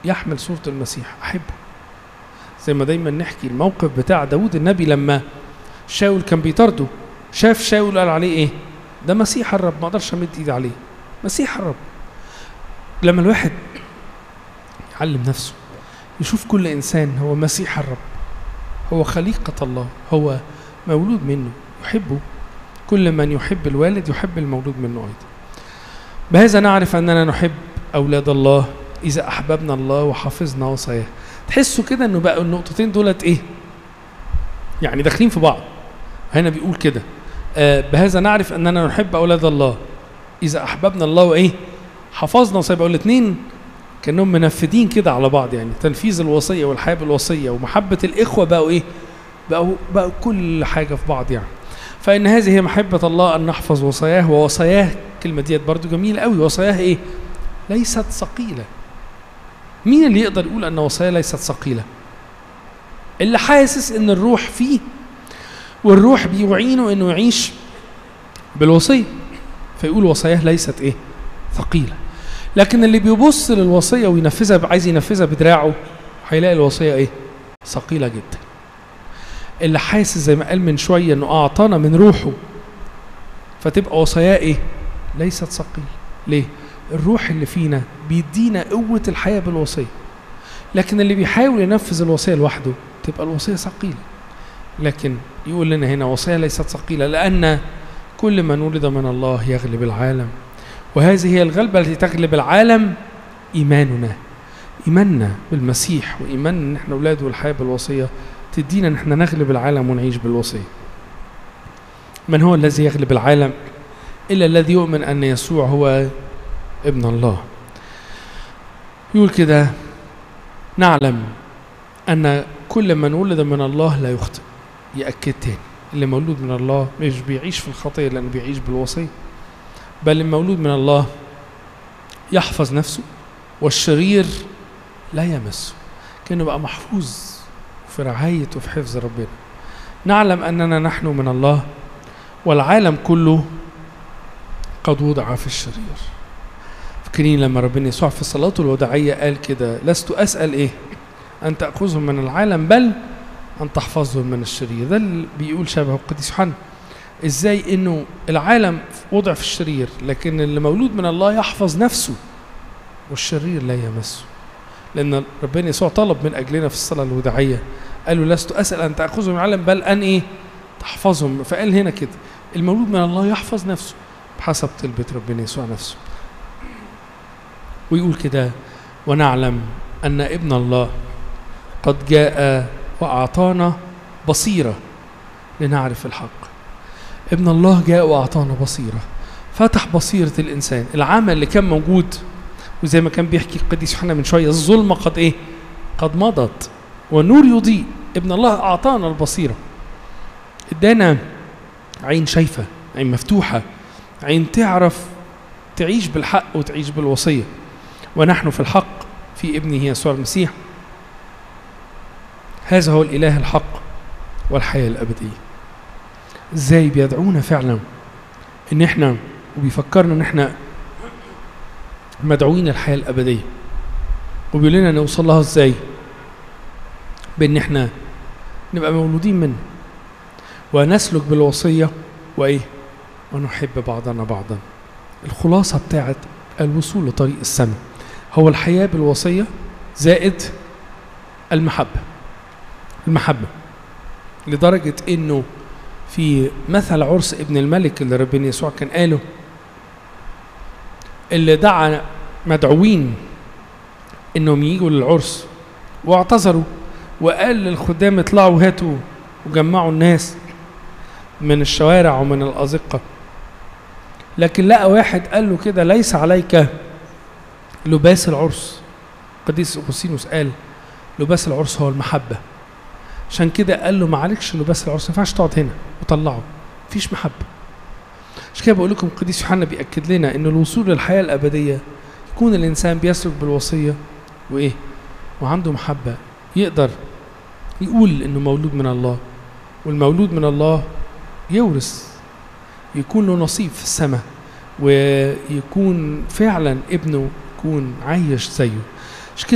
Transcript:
يحمل صورة المسيح أحبه زي ما دايما نحكي الموقف بتاع داود النبي لما شاول كان بيطارده شاف شاول قال عليه ايه ده مسيح الرب ما اقدرش امد ايدي عليه مسيح الرب لما الواحد يعلم نفسه يشوف كل انسان هو مسيح الرب هو خليقة الله هو مولود منه يحبه كل من يحب الوالد يحب المولود منه ايضا بهذا نعرف اننا نحب اولاد الله اذا احببنا الله وحفظنا وصاياه تحسوا كده انه بقى النقطتين دولت ايه يعني داخلين في بعض هنا بيقول كده آه بهذا نعرف اننا نحب اولاد الله اذا احببنا الله وايه حفظنا وصايا بقول الاثنين كانهم منفذين كده على بعض يعني تنفيذ الوصيه والحياه بالوصيه ومحبه الاخوه بقوا ايه بقوا بقوا كل حاجه في بعض يعني فان هذه هي محبه الله ان نحفظ وصاياه ووصاياه الكلمه ديت برضو جميله قوي وصاياه ايه ليست ثقيله مين اللي يقدر يقول ان وصاياه ليست ثقيله اللي حاسس ان الروح فيه والروح بيعينه انه يعيش بالوصيه فيقول وصاياه ليست ايه ثقيله لكن اللي بيبص للوصيه وينفذها عايز ينفذها بدراعه هيلاقي الوصيه ايه ثقيله جدا اللي حاسس زي ما قال من شويه انه اعطانا من روحه فتبقى وصاياه ايه ليست ثقيله ليه الروح اللي فينا بيدينا قوه الحياه بالوصيه لكن اللي بيحاول ينفذ الوصيه لوحده تبقى الوصيه ثقيله لكن يقول لنا هنا وصيه ليست ثقيله لان كل من ولد من الله يغلب العالم وهذه هي الغلبه التي تغلب العالم ايماننا ايماننا بالمسيح وايماننا ان احنا اولاده والحياه بالوصيه تدينا ان احنا نغلب العالم ونعيش بالوصيه من هو الذي يغلب العالم الا الذي يؤمن ان يسوع هو ابن الله يقول كده نعلم ان كل من ولد من الله لا يخطئ يأكد تاني اللي مولود من الله مش بيعيش في الخطية لأنه بيعيش بالوصية بل المولود من الله يحفظ نفسه والشرير لا يمسه كأنه بقى محفوظ في رعاية وفي حفظ ربنا نعلم أننا نحن من الله والعالم كله قد وضع في الشرير فاكرين لما ربنا يسوع في صلاته الوداعية قال كده لست أسأل إيه أن تأخذهم من العالم بل أن تحفظهم من الشرير ده اللي بيقول شبه القديس يوحنا إزاي إنه العالم وضع في الشرير لكن اللي مولود من الله يحفظ نفسه والشرير لا يمسه لأن ربنا يسوع طلب من أجلنا في الصلاة الوداعية قال له لست أسأل أن تأخذهم من العالم بل أن إيه تحفظهم فقال هنا كده المولود من الله يحفظ نفسه بحسب طلبة ربنا يسوع نفسه ويقول كده ونعلم أن ابن الله قد جاء وأعطانا بصيرة لنعرف الحق ابن الله جاء وأعطانا بصيرة فتح بصيرة الإنسان العمل اللي كان موجود وزي ما كان بيحكي القديس يوحنا من شوية الظلمة قد إيه قد مضت والنور يضيء ابن الله أعطانا البصيرة ادانا عين شايفة عين مفتوحة عين تعرف تعيش بالحق وتعيش بالوصية ونحن في الحق في ابنه يسوع المسيح هذا هو الإله الحق والحياة الأبدية ازاي بيدعونا فعلا ان احنا وبيفكرنا ان احنا مدعوين الحياة الأبدية وبيقول لنا نوصل لها ازاي بان احنا نبقى مولودين منه ونسلك بالوصية وايه ونحب بعضنا بعضا الخلاصة بتاعت الوصول لطريق السماء هو الحياة بالوصية زائد المحبة المحبة لدرجة انه في مثل عرس ابن الملك اللي ربنا يسوع كان قاله اللي دعا مدعوين انهم يجوا للعرس واعتذروا وقال للخدام اطلعوا هاتوا وجمعوا الناس من الشوارع ومن الأزقة لكن لقى واحد قال له كده ليس عليك لباس العرس قديس أغسطينوس قال لباس العرس هو المحبة عشان كده قال له ما عليكش لباس العرس ما ينفعش تقعد هنا وطلعه مفيش محبة عشان كده بقول لكم القديس يوحنا بيأكد لنا إن الوصول للحياة الأبدية يكون الإنسان بيسلك بالوصية وإيه وعنده محبة يقدر يقول إنه مولود من الله والمولود من الله يورث يكون له نصيب في السماء ويكون فعلا ابنه يكون عايش زيه